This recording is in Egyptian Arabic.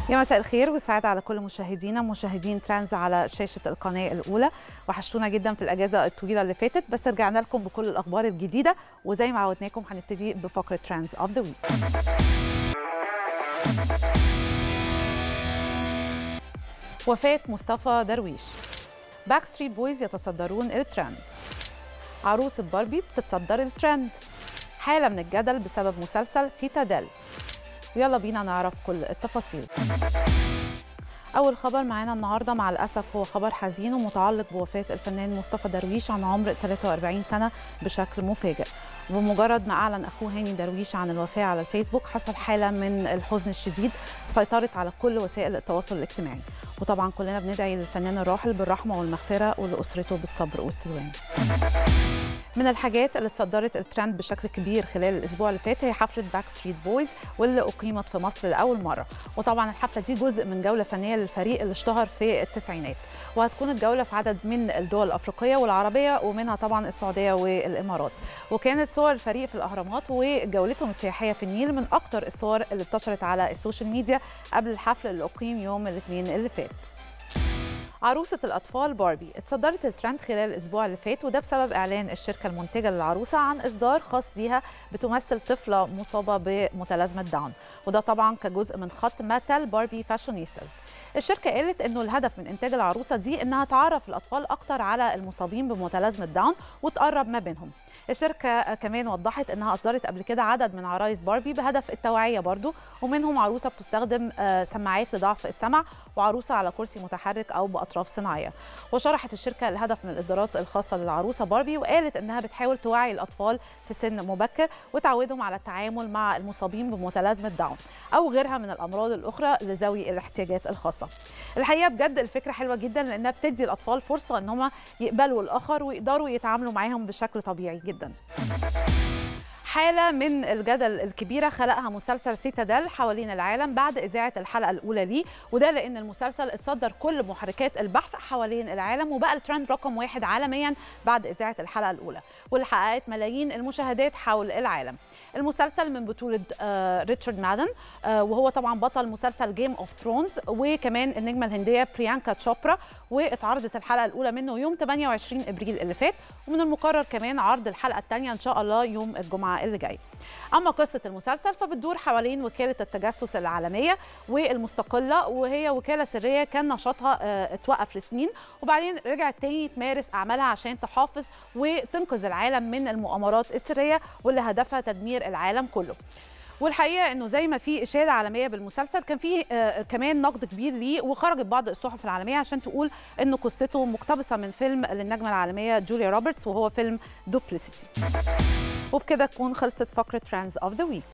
يا مساء الخير والسعادة على كل مشاهدينا مشاهدين ترانز على شاشة القناة الأولى وحشتونا جدا في الأجازة الطويلة اللي فاتت بس رجعنا لكم بكل الأخبار الجديدة وزي ما عودناكم هنبتدي بفقرة ترانز أوف ذا ويك وفاة مصطفى درويش باك ستريت بويز يتصدرون الترند عروسة باربي بتتصدر الترند حالة من الجدل بسبب مسلسل سيتاديل يلا بينا نعرف كل التفاصيل أول خبر معانا النهارده مع الأسف هو خبر حزين ومتعلق بوفاة الفنان مصطفى درويش عن عمر 43 سنة بشكل مفاجئ وبمجرد ما أعلن أخوه هاني درويش عن الوفاة على الفيسبوك حصل حالة من الحزن الشديد سيطرت على كل وسائل التواصل الاجتماعي وطبعا كلنا بندعي للفنان الراحل بالرحمة والمغفرة ولأسرته بالصبر والسلوان من الحاجات اللي اتصدرت الترند بشكل كبير خلال الاسبوع اللي فات هي حفله باك ستريت بويز واللي اقيمت في مصر لاول مره وطبعا الحفله دي جزء من جوله فنيه للفريق اللي اشتهر في التسعينات وهتكون الجوله في عدد من الدول الافريقيه والعربيه ومنها طبعا السعوديه والامارات وكانت صور الفريق في الاهرامات وجولتهم السياحيه في النيل من اكثر الصور اللي انتشرت على السوشيال ميديا قبل الحفل اللي اقيم يوم الاثنين اللي فات عروسة الأطفال باربي اتصدرت الترند خلال الأسبوع اللي فات وده بسبب إعلان الشركة المنتجة للعروسة عن إصدار خاص بيها بتمثل طفلة مصابة بمتلازمة داون وده طبعا كجزء من خط ماتل باربي فاشونيستاز الشركة قالت إنه الهدف من إنتاج العروسة دي إنها تعرف الأطفال أكتر على المصابين بمتلازمة داون وتقرب ما بينهم الشركة كمان وضحت انها اصدرت قبل كده عدد من عرايس باربي بهدف التوعية برضو ومنهم عروسة بتستخدم سماعات لضعف السمع وعروسة على كرسي متحرك او باطراف صناعية وشرحت الشركة الهدف من الاصدارات الخاصة للعروسة باربي وقالت انها بتحاول توعي الاطفال في سن مبكر وتعودهم على التعامل مع المصابين بمتلازمة داون او غيرها من الامراض الاخرى لذوي الاحتياجات الخاصة الحقيقة بجد الفكرة حلوة جدا لانها بتدي الاطفال فرصة ان هم يقبلوا الاخر ويقدروا يتعاملوا معاهم بشكل طبيعي جدا جدا حالة من الجدل الكبيرة خلقها مسلسل سيتاديل حوالين العالم بعد إذاعة الحلقة الأولى ليه وده لأن المسلسل اتصدر كل محركات البحث حوالين العالم وبقى الترند رقم واحد عالميا بعد إذاعة الحلقة الأولى واللي حققت ملايين المشاهدات حول العالم المسلسل من بطولة آه ريتشارد مادن آه وهو طبعا بطل مسلسل جيم اوف ثرونز وكمان النجمة الهندية بريانكا تشوبرا واتعرضت الحلقة الأولى منه يوم 28 إبريل اللي فات ومن المقرر كمان عرض الحلقة الثانية إن شاء الله يوم الجمعة اللي جاي أما قصة المسلسل فبتدور حوالين وكالة التجسس العالمية والمستقلة وهي وكالة سرية كان نشاطها آه اتوقف لسنين وبعدين رجعت تاني تمارس أعمالها عشان تحافظ وتنقذ العالم من المؤامرات السرية واللي هدفها تدمير العالم كله والحقيقه انه زي ما في اشاده عالميه بالمسلسل كان في آه كمان نقد كبير ليه وخرجت بعض الصحف العالميه عشان تقول انه قصته مقتبسه من فيلم للنجمه العالميه جوليا روبرتس وهو فيلم دوبليسيتي وبكده تكون خلصت فقره ترانز اوف ذا ويك